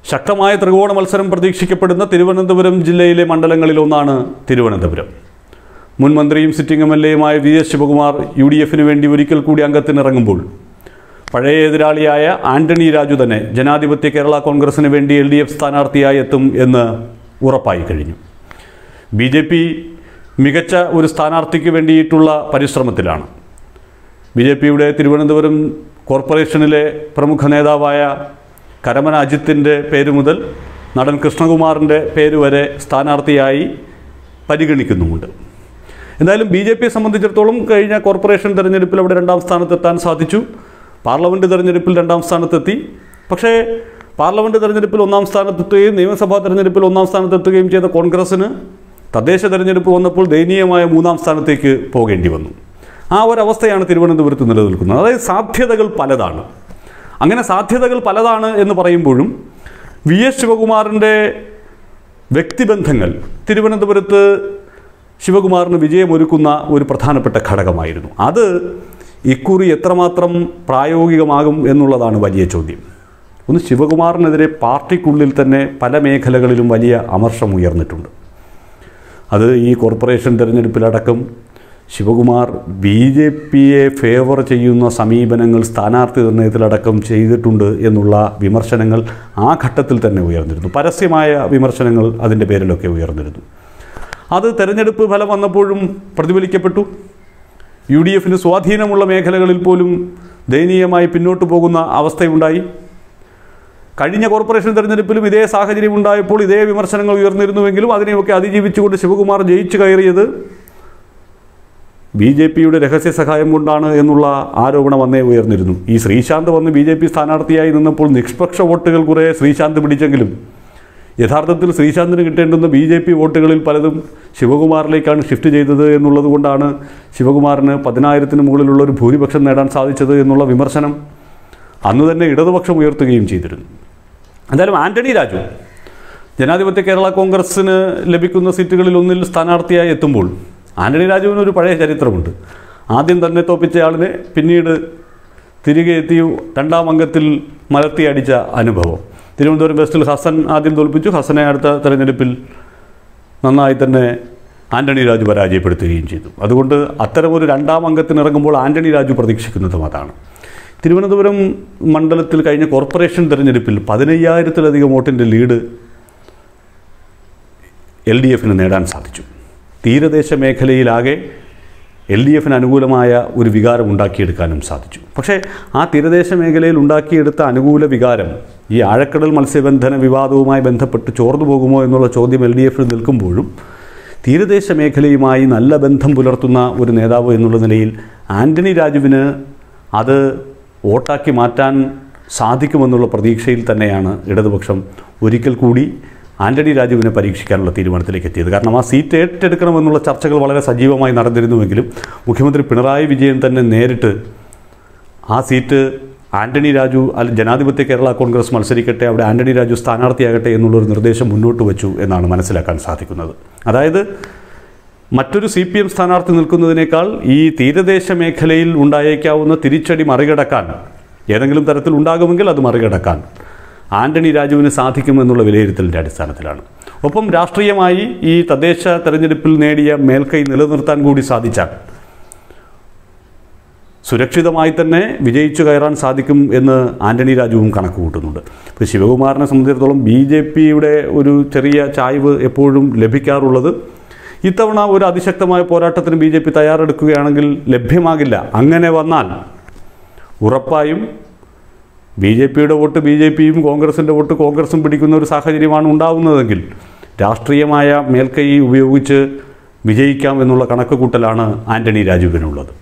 ശക്തമായ ത്രികോണ മത്സരം പ്രതീക്ഷിക്കപ്പെടുന്ന തിരുവനന്തപുരം ജില്ലയിലെ മണ്ഡലങ്ങളിലൊന്നാണ് തിരുവനന്തപുരം മുൻ മന്ത്രിയും സിറ്റിംഗ് എം എൽ എയുമായ V S Sivakumar U D എഫിന് വേണ്ടി ഒരിക്കൽ കൂടി അംഗത്തിനിറങ്ങുമ്പോൾ പഴയ എതിരാളിയായ ആന്റണി രാജു തന്നെ ജനാധിപത്യ കേരള കോൺഗ്രസിന് വേണ്ടി എൽ ഡി എഫ് സ്ഥാനാർത്ഥിയായി എത്തും എന്ന് ഉറപ്പായി കഴിഞ്ഞു ബി ജെ പി മികച്ച ഒരു സ്ഥാനാർത്ഥിക്ക് വേണ്ടിയിട്ടുള്ള പരിശ്രമത്തിലാണ് ബി ജെ പിയുടെ തിരുവനന്തപുരം കോർപ്പറേഷനിലെ പ്രമുഖ നേതാവായ കരമന അജിത്തിൻ്റെ പേര് മുതൽ നടൻ കൃഷ്ണകുമാറിൻ്റെ പേര് വരെ സ്ഥാനാർത്ഥിയായി പരിഗണിക്കുന്നുമുണ്ട് എന്തായാലും ബി ജെ പിയെ സംബന്ധിച്ചിടത്തോളം കഴിഞ്ഞ കോർപ്പറേഷൻ തെരഞ്ഞെടുപ്പിൽ അവിടെ രണ്ടാം സ്ഥാനത്തെത്താൻ സാധിച്ചു പാർലമെൻറ്റ് തെരഞ്ഞെടുപ്പിൽ രണ്ടാം സ്ഥാനത്തെത്തി പക്ഷേ പാർലമെൻറ്റ് തെരഞ്ഞെടുപ്പിൽ ഒന്നാം സ്ഥാനത്തെത്തുകയും നിയമസഭാ തെരഞ്ഞെടുപ്പിൽ ഒന്നാം സ്ഥാനത്തെത്തുകയും ചെയ്ത കോൺഗ്രസ്സിന് തദ്ദേശ തെരഞ്ഞെടുപ്പ് വന്നപ്പോൾ ദയനീയമായ മൂന്നാം സ്ഥാനത്തേക്ക് പോകേണ്ടി വന്നു ആ ഒരവസ്ഥയാണ് തിരുവനന്തപുരത്ത് നിലനിൽക്കുന്നത് അതായത് സാധ്യതകൾ പലതാണ് അങ്ങനെ സാധ്യതകൾ പലതാണ് എന്ന് പറയുമ്പോഴും വി എസ് ശിവകുമാറിൻ്റെ വ്യക്തിബന്ധങ്ങൾ തിരുവനന്തപുരത്ത് ശിവകുമാറിന് വിജയമൊരുക്കുന്ന ഒരു പ്രധാനപ്പെട്ട ഘടകമായിരുന്നു അത് ഇക്കുറി എത്രമാത്രം പ്രായോഗികമാകും എന്നുള്ളതാണ് വലിയ ചോദ്യം ഒന്ന് ശിവകുമാറിനെതിരെ പാർട്ടിക്കുള്ളിൽ തന്നെ പല മേഖലകളിലും വലിയ അമർഷം ഉയർന്നിട്ടുണ്ട് അത് ഈ കോർപ്പറേഷൻ തിരഞ്ഞെടുപ്പിലടക്കം ശിവകുമാർ ബി ജെ പിയെ ഫേവർ ചെയ്യുന്ന സമീപനങ്ങൾ സ്ഥാനാർത്ഥി നിർണയത്തിലടക്കം ചെയ്തിട്ടുണ്ട് എന്നുള്ള വിമർശനങ്ങൾ ആ ഘട്ടത്തിൽ തന്നെ ഉയർന്നിരുന്നു പരസ്യമായ വിമർശനങ്ങൾ അതിൻ്റെ പേരിലൊക്കെ ഉയർന്നിരുന്നു അത് തെരഞ്ഞെടുപ്പ് ഫലം വന്നപ്പോഴും പ്രതിഫലിക്കപ്പെട്ടു യു ഡി എഫിന് സ്വാധീനമുള്ള മേഖലകളിൽ പോലും ദയനീയമായി പിന്നോട്ട് പോകുന്ന അവസ്ഥയുണ്ടായി കഴിഞ്ഞ കോർപ്പറേഷൻ തെരഞ്ഞെടുപ്പിലും ഇതേ സാഹചര്യം ഉണ്ടായപ്പോൾ ഇതേ വിമർശനങ്ങൾ ഉയർന്നിരുന്നുവെങ്കിലും അതിനെയൊക്കെ അതിജീവിച്ചുകൊണ്ട് ശിവകുമാർ ജയിച്ചു കയറിയത് ബി ജെ പിയുടെ രഹസ്യ സഹായം കൊണ്ടാണ് എന്നുള്ള ആരോപണം അന്നേ ഉയർന്നിരുന്നു ഈ ശ്രീശാന്ത് വന്ന് ബി ജെ പി സ്ഥാനാർത്ഥിയായി നിന്നപ്പോൾ നിഷ്പക്ഷ വോട്ടുകൾ കുറേ ശ്രീശാന്ത് പിടിച്ചെങ്കിലും യഥാർത്ഥത്തിൽ ശ്രീശാന്തിന് കിട്ടേണ്ടുന്ന ബി ജെ പി വോട്ടുകളിൽ പലതും ശിവകുമാറിലേക്കാണ് ഷിഫ്റ്റ് ചെയ്തത് എന്നുള്ളത് കൊണ്ടാണ് ശിവകുമാറിന് പതിനായിരത്തിന് മുകളിലുള്ള ഒരു ഭൂരിപക്ഷം നേടാൻ സാധിച്ചത് എന്നുള്ള വിമർശനം അന്ന് തന്നെ ഇടതുപക്ഷം ഉയർത്തുകയും ചെയ്തിരുന്നു എന്തായാലും ആന്റണി രാജു ജനാധിപത്യ കേരള കോൺഗ്രസ്സിന് ലഭിക്കുന്ന സീറ്റുകളിൽ ഒന്നിൽ സ്ഥാനാർത്ഥിയായി എത്തുമ്പോൾ ആന്റണി രാജുവിന് ഒരു പഴയ ചരിത്രമുണ്ട് ആദ്യം തന്നെ തോപ്പിച്ചയാളിനെ പിന്നീട് തിരികെ എത്തി രണ്ടാം അംഗത്തിൽ മലർത്തി അടിച്ച അനുഭവം തിരുവനന്തപുരം വെസ്റ്റിൽ ഹസൻ ആദ്യം തോൽപ്പിച്ചു ഹസനെ അടുത്ത തെരഞ്ഞെടുപ്പിൽ നന്നായി തന്നെ ആന്റണി രാജു പരാജയപ്പെടുത്തുകയും ചെയ്തു അതുകൊണ്ട് അത്തരമൊരു രണ്ടാം അംഗത്തിനിറങ്ങുമ്പോൾ ആന്റണി രാജു പ്രതീക്ഷിക്കുന്നതും അതാണ് തിരുവനന്തപുരം മണ്ഡലത്തിൽ കഴിഞ്ഞ കോർപ്പറേഷൻ തെരഞ്ഞെടുപ്പിൽ പതിനയ്യായിരത്തിലധികം വോട്ടിൻ്റെ ലീഡ് എൽ ഡി എഫിന് നേടാൻ സാധിച്ചു തീരദേശ മേഖലയിലാകെ എൽ ഡി എഫിന് അനുകൂലമായ ഒരു വികാരം ഉണ്ടാക്കിയെടുക്കാനും സാധിച്ചു പക്ഷേ ആ തീരദേശ മേഖലയിൽ ഉണ്ടാക്കിയെടുത്ത അനുകൂല വികാരം ഈ ആഴക്കടൽ മത്സ്യബന്ധന വിവാദവുമായി ബന്ധപ്പെട്ട് ചോർന്നു പോകുമോ എന്നുള്ള ചോദ്യം എൽ ഡി എഫിൽ നിൽക്കുമ്പോഴും തീരദേശ മേഖലയുമായി നല്ല ബന്ധം പുലർത്തുന്ന ഒരു നേതാവ് എന്നുള്ള നിലയിൽ ആന്റണി രാജുവിന് അത് വോട്ടാക്കി മാറ്റാൻ സാധിക്കുമെന്നുള്ള പ്രതീക്ഷയിൽ തന്നെയാണ് ഇടതുപക്ഷം ഒരിക്കൽ കൂടി ആന്റണി രാജുവിനെ പരീക്ഷിക്കാനുള്ള തീരുമാനത്തിലേക്ക് എത്തിയത് കാരണം ആ സീറ്റ് ഏറ്റെടുക്കണമെന്നുള്ള ചർച്ചകൾ വളരെ സജീവമായി നടന്നിരുന്നുവെങ്കിലും മുഖ്യമന്ത്രി പിണറായി വിജയൻ തന്നെ നേരിട്ട് ആ സീറ്റ് ആന്റണി രാജു അല്ല ജനാധിപത്യ കേരള കോൺഗ്രസ് മത്സരിക്കട്ടെ അവിടെ ആന്റണി രാജു സ്ഥാനാർത്ഥിയാകട്ടെ എന്നുള്ളൊരു നിർദ്ദേശം മുന്നോട്ട് വച്ചു എന്നാണ് മനസ്സിലാക്കാൻ സാധിക്കുന്നത് അതായത് മറ്റൊരു സി പി എം സ്ഥാനാർത്ഥി നിൽക്കുന്നതിനേക്കാൾ ഈ തീരദേശ മേഖലയിൽ ഉണ്ടായേക്കാവുന്ന തിരിച്ചടി മറികടക്കാൻ ഏതെങ്കിലും തരത്തിൽ ഉണ്ടാകുമെങ്കിൽ അത് മറികടക്കാൻ ആന്റണി രാജുവിന് സാധിക്കുമെന്നുള്ള വിലയിരുത്തലിൻ്റെ അടിസ്ഥാനത്തിലാണ് ഒപ്പം രാഷ്ട്രീയമായി ഈ തദ്ദേശ തെരഞ്ഞെടുപ്പിൽ നേടിയ മേൽക്കൈ നിലനിർത്താൻ കൂടി സാധിച്ചാൽ സുരക്ഷിതമായി തന്നെ വിജയിച്ചു കയറാൻ സാധിക്കും എന്ന് ആന്റണി രാജുവും കണക്ക് കൂട്ടുന്നുണ്ട് ഇപ്പോൾ ശിവകുമാറിനെ സംബന്ധിച്ചിടത്തോളം ബി ജെ പിയുടെ ഒരു ചെറിയ ചായ്വ് എപ്പോഴും ലഭിക്കാറുള്ളത് ഇത്തവണ ഒരു അതിശക്തമായ പോരാട്ടത്തിന് ബി ജെ പി തയ്യാറെടുക്കുകയാണെങ്കിൽ ലഭ്യമാകില്ല അങ്ങനെ വന്നാൽ ഉറപ്പായും ബി ജെ പിയുടെ വോട്ട് ബി ജെ പിയും കോൺഗ്രസിൻ്റെ വോട്ട് കോൺഗ്രസും പിടിക്കുന്ന ഒരു സാഹചര്യമാണ് ഉണ്ടാവുന്നതെങ്കിൽ രാഷ്ട്രീയമായ മേൽക്കൈ ഉപയോഗിച്ച് വിജയിക്കാം എന്നുള്ള കണക്ക് കൂട്ടലാണ് ആന്റണി രാജുവിനുള്ളത്